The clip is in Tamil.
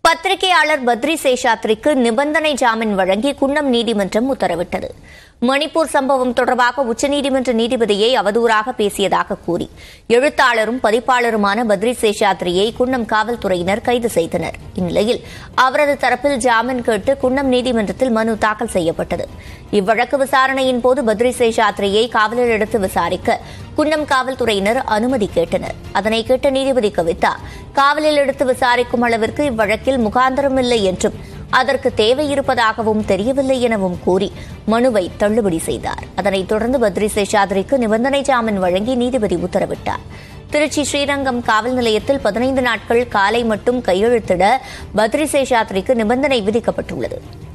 பத்திரிகையாளர் பத்ரி சேஷாத்ரிக்கு நிபந்தனை ஜாமீன் வழங்கி குன்னம் நீதிமன்றம் உத்தரவிட்டது மணிப்பூர் சம்பவம் தொடர்பாக உச்சநீதிமன்ற நீதிபதியை அவதூறாக பேசியதாக கூறி எழுத்தாளரும் பதிப்பாளருமான பத்ரி சேஷாத்ரியை குன்னம் காவல்துறையினர் கைது செய்தனர் இந்நிலையில் அவரது தரப்பில் ஜாமீன் கேட்டு குன்னம் நீதிமன்றத்தில் மனு தாக்கல் செய்யப்பட்டது இவ்வழக்கு விசாரணையின் போது பத்ரி சேஷாத்ரியை காவலில் எடுத்து விசாரிக்க குன்னம் காவல்துறையினர் அனுமதி கேட்டனர் அதனை கேட்ட நீதிபதி கவிதா காவலில் எடுத்து விசாரிக்கும் அளவிற்கு இவ்வழக்கில் முகாந்திரம் இல்லை என்றும் அதற்கு தேவை இருப்பதாகவும் தெரியவில்லை எனவும் கூறி மனுவை தள்ளுபடி செய்தார் அதனைத் தொடர்ந்து பத்ரி சேஷாத்ரிக்கு நிபந்தனை ஜாமீன் வழங்கி நீதிபதி உத்தரவிட்டார் திருச்சி ஸ்ரீரங்கம் காவல் நிலையத்தில் பதினைந்து நாட்கள் காலை மட்டும் கையெழுத்திட பத்ரி சேஷாத்ரிக்கு நிபந்தனை விதிக்கப்பட்டுள்ளது